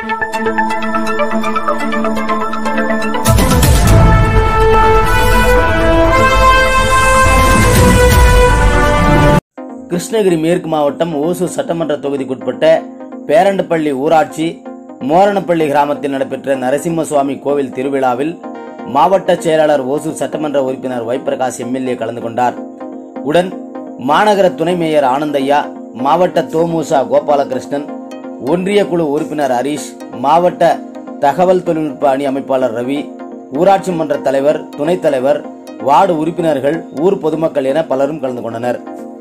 கிருஷ்ணகிரி மேற்கு மாவட்டம் ஓசூர் சட்டமன்ற தொகுதிக்குட்பட்ட பேரண்டப்பள்ளி ஊராட்சி மோரணப்பள்ளி கிராமத்தில் நடைபெற்ற நரசிம்ம சுவாமி கோவில் திருவிழாவில் மாவட்ட செயலாளர் ஓசூர் சட்டமன்ற உறுப்பினர் வைப்பிரகாஷ் எம்எல்ஏ கலந்து கொண்டார் உடன் மாநகர துணை மேயர் ஆனந்தையா மாவட்ட தோமுசா கோபாலகிருஷ்ணன் ஒன்றிய குழு உறுப்பினர் ஹரீஷ் மாவட்ட தகவல் தொழில்நுட்ப அணி அமைப்பாளர் ரவி ஊராட்சி மன்ற தலைவர் துணைத் தலைவர் வார்டு உறுப்பினர்கள் ஊர் பொதுமக்கள் என பலரும் கலந்து கொண்டனர்